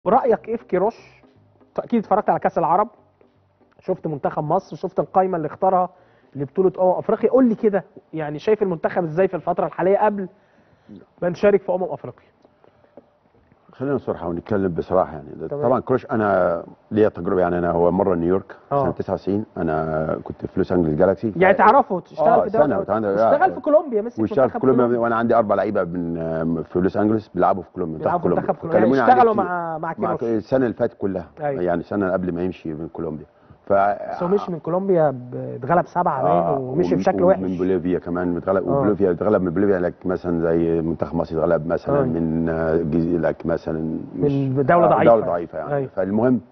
رايك ايه في كيروش اكيد اتفرجت على كاس العرب شفت منتخب مصر شفت القائمه اللي اختارها لبطوله امم افريقيا قول لي كده يعني شايف المنتخب ازاي في الفتره الحاليه قبل ما نشارك في امم افريقيا خلينا نصرح ونتكلم بصراحه يعني ده تمام. طبعا كروش انا ليا تجربه يعني انا هو مره نيويورك آه. سنه 99 انا كنت في لوس انجلوس جالاكسي يعني تعرفه تشتغل آه، في الدوري سنة الأول. وتعالى- اشتغل في كولومبيا مسك واشتغل في منتخب كولومبيا وانا عندي اربع لعيبه من في لوس انجلوس بيلعبوا في كولومبيا بيلعبوا في منتخب كولومبيا كلموني يعني عليه اشتغلوا كتير. مع مع مع كيروش السنه اللي فاتت كلها أيوة. يعني سنه قبل ما يمشي من كولومبيا ف بس هو مشي من كولومبيا ب- اتغلب سبعه باين آه، ومشي ومن- بشكل ومن وحش بوليفيا كمان متغلب آه. وبوليفيا اتغلب من بوليفيا لك مثلا زي منتخب مصر اتغلب مثلا آه. من آه، جز- لك مثلا مش- من دولة آه، ضعيفة. دوله ضعيفه يعني أيوة. فالمهم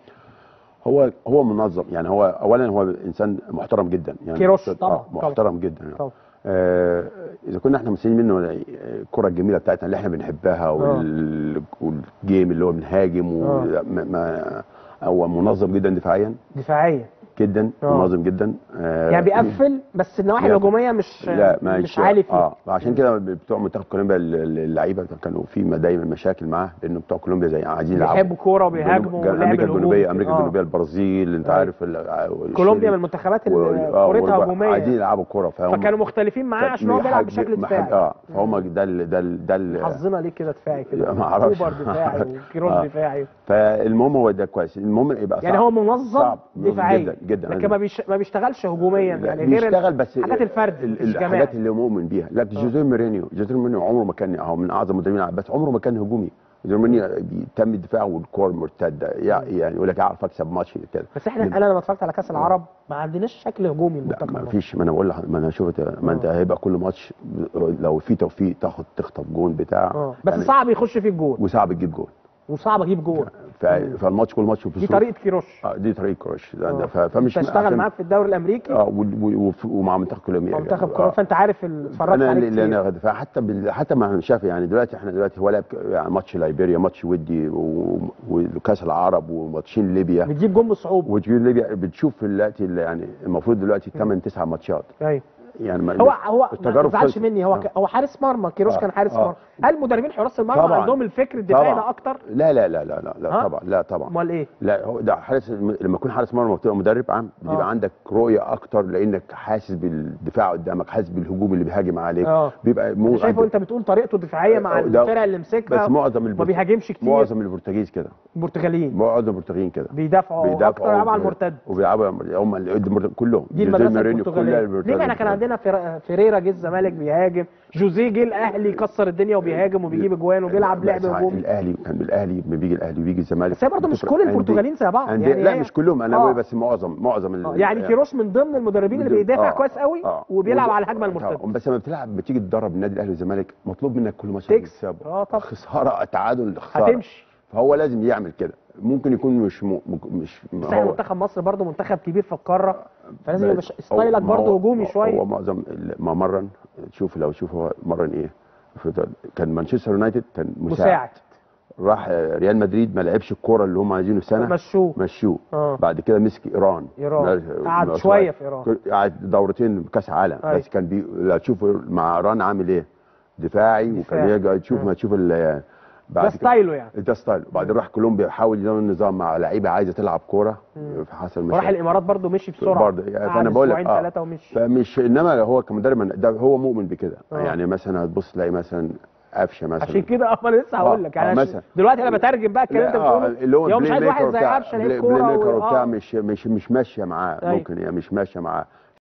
هو هو منظم يعني هو اولا هو انسان محترم جدا يعني كيروش آه، طبعاً، محترم جدا يعني. طبعا آه اذا كنا احنا مستنيين منه الكره الجميله بتاعتنا اللي احنا بنحبها وال... والجيم اللي هو بنهاجم آه. وما ما هو منظم جدا دفاعيا دفاعيه جدا آه. منظم جدا آه يعني بيقفل بس النواحي بيقفل. الهجوميه مش لا ما مش عالي فيه اه عشان كده بتوع منتخب كولومبيا ال- ال- اللعيبه كانوا في ما دايما مشاكل معاه لانه بتوع كولومبيا زي عايزين يلعبوا بيحبوا كوره وبيهاجموا جنوب- ولعب امريكا الهجوم. الجنوبيه امريكا آه. الجنوبيه البرازيل انت أيوة. عارف ال- كولومبيا من الشيلي. المنتخبات و- اللي آه، كورتها والب- هجوميه عايزين يعني. يلعبوا كوره فهم فكانوا مختلفين معاه عشان هو بيلعب محج- بشكل محج- دفاعي اه فهم ده ال ده ال ده ال حظنا ليه كده دفاعي كده ما أعرفش. كوبر دفاعي وكيروش آه. دفاعي فالمهم هو ده كويس المهم يبقى يعني صعب. هو منظم صعب. منظم دفاعيا جدا جدا لكن ما, بيش... ما بيشتغلش هجوميا لا، يعني غير بيشتغل بس حاجات الفرد ال- مش جماعي الحاجات اللي مؤمن بيها لكن جوزيه مورينيو جوزيه مورينيو عمره ما كان هو من اعظم المدربين العالم، بس عمره ما كان هجومي جوزيه مورينيو بيتم الدفاع والكور مرتده يع- يعني يقول لك اعرف اكسب ماتش كده بس احنا انا لما اتفرجت على كاس العرب ما عندناش شكل هجومي لا المنتخب ما المصري. فيش ما انا بقول لك ما انا شفت ما انت هيبقى كل ماتش لو في توفيق تاخد تخطف جون بتاع اه بس يعني صعب يخش فيه الجول وصعب تجيب جون وصعب اجيب جول ف- فالماتش كل ماتش في دي ظروف- طريقه كيروش اه دي طريقه كروش ده- ده- آه. ف- فمش انت اشتغل عشان- معاك في الدوري الامريكي اه و- و- وف- ومع منتخب كولومبيا منتخب آه. كورونا فانت عارف ال- اتفرجت انا عليه اللي كتير انا فحتى بال... حتى ما احنا شايف يعني دلوقتي احنا دلوقتي هو لعب ك- يعني ماتش ليبيريا ماتش ودي و- وكاس العرب وماتشين ليبيا بتجيب جون بصعوبه وتجي ليبيا بتشوف دلوقتي اللي يعني المفروض دلوقتي 8 9 ماتشات ايوه يعني ما هو هو ما التجارب تزعلش خلصت. مني هو آه. ك- هو حارس مرمى كيروش آه. كان حارس آه. مرمى هل مدربين حراس المرمى طبعاً. عندهم الفكر الدفاعي طبعاً. ده اكتر لا لا لا لا لا, لا ها؟ طبعا لا طبعا امال ايه لا هو ده حارس لما يكون حارس مرمى وتبقى مدرب عام بيبقى آه. عندك رؤيه اكتر لانك حاسس بالدفاع قدامك حاسس بالهجوم اللي بيهاجم عليك اه بيبقى مو انت شايفه عندك- انت بتقول طريقته الدفاعيه مع آه، ده- الفرق اللي مسكها بس معظم ما البرت... بيهاجمش كتير معظم البرتغيز كده البرتغاليين معظم البرتغاليين كده بيدافعوا اكتر يلعبوا على المرتد وبيلعبوا هم اللي المرتد كلهم دي جوزيه المدرسه مورينيو كلها البرتغاليه البرتغال- ليه احنا كان عندنا فر- فيريرا جه الزمالك بيهاجم جوزيه جه الاهلي كسر الدنيا وبيهاجم وبيجيب اجوان وبيلعب لعب لا، ساعات هجومي الاهلي كان الاهلي لما بيجي الاهلي وبيجي الزمالك بس هي برضه مش بتفرق. كل أندية- البرتغاليين زي بعض أندية- يعني لا هي- مش كلهم انا آه. بقول بس معظم معظم ال- آه، يعني كيروش من ضمن المدربين اللي بيدافع آه، كويس قوي آه. وبيلعب وب- على الهجمه آه، المرتده بس لما بتلعب بتيجي تدرب النادي الاهلي والزمالك مطلوب منك كل ماتش تكسب. تكسبه. آه، طبعا. خساره تعادل خساره هتمشي فهو لازم يعمل كده ممكن يكون مش م... مش بس ما احنا منتخب مصر برضه منتخب كبير في القاره فلازم يبقى ش- هو- ستايلك ما هو- برضه هجومي هو شويه معظم ال- ما مرن تشوف لو تشوف هو مرن ايه في- كان مانشستر يونايتد كان مساعد, مساعد راح آه، ريال مدريد ما لعبش الكوره اللي هم عايزينه سنه مشوه مشوه آه. بعد كده مسك ايران إيران. ما- قعد ما- شوية في إيران. قعد دورتين كاس عالم أيوة. بس كان بي... لا تشوف مع ايران عامل ايه دفاعي دفاعي. وكان يرجع تشوف آه. ما تشوف ال... بعد ده كده- ستايله يعني ده ستايل وبعدين راح كولومبيا حاول ينظم النظام مع لعيبه عايزه تلعب كوره حصل وراح مشاكل الامارات برضه مشي بسرعه برضه يعني قعد فانا بقول لك اسبوعين اه ثلاثه ومشي فمش انما هو كمدرب ده هو مؤمن بكده آه. يعني مثلا هتبص تلاقي مثلا قفشه مثلا عشان كده اه ما انا لسه هقول آه، لك آه، يعني مثلا. دلوقتي انا بترجم بقى الكلام اللي انت لا، آه، بتقوله اللي هو هو مش عايز البلاي واحد ميكر زي بتاع- قفشه لعيب البلاي كوره ميكر و- وبتاع آه. مش مش مش ماشيه معاه أيوة. ممكن يعني مش ماشيه معاه